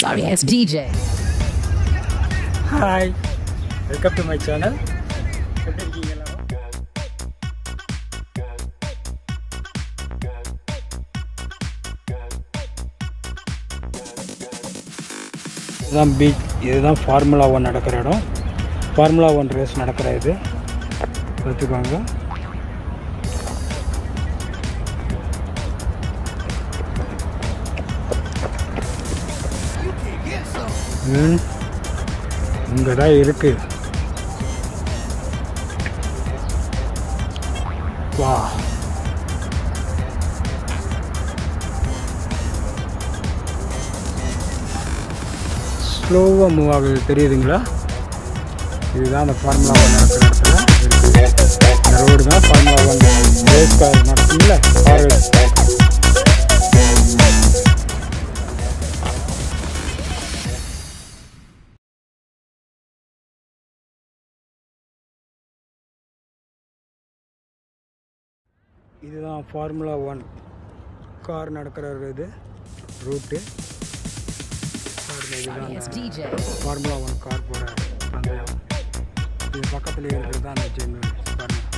Sorry, it's DJ. Hi welcome to my channel எப்படி இருக்கீங்க எல்லாரும் இதுதான் பீச் இதுதான் ஃபார்முலா ஒன் நடக்கிற இடம் ஃபார்முலா ஒன் ரேஸ் நடக்கிற இது பார்த்துக்கோங்க ம் இங்கே தான் இருக்கு வா ஸ்லோவாக மூவ் ஆகுது தெரியுதுங்களா இதுதான் அந்த ஃபார்முலா ஒன் நடக்கிற இடத்துல இருக்கு. இந்த ரோடு தான் ஃபார்முலா ஒன் ரேஸ் கார் நடக்கும்ல கார் ரேஸ் இதுதான் ஃபார்முலா ஒன் கார் நடக்கிற ஒரு இது route Sorry, it's DJ. Formula one car போகிற பந்தயம் இது பக்கத்துலேயே இருக்கிறது தான் அந்த ஜெயின் பாருங்க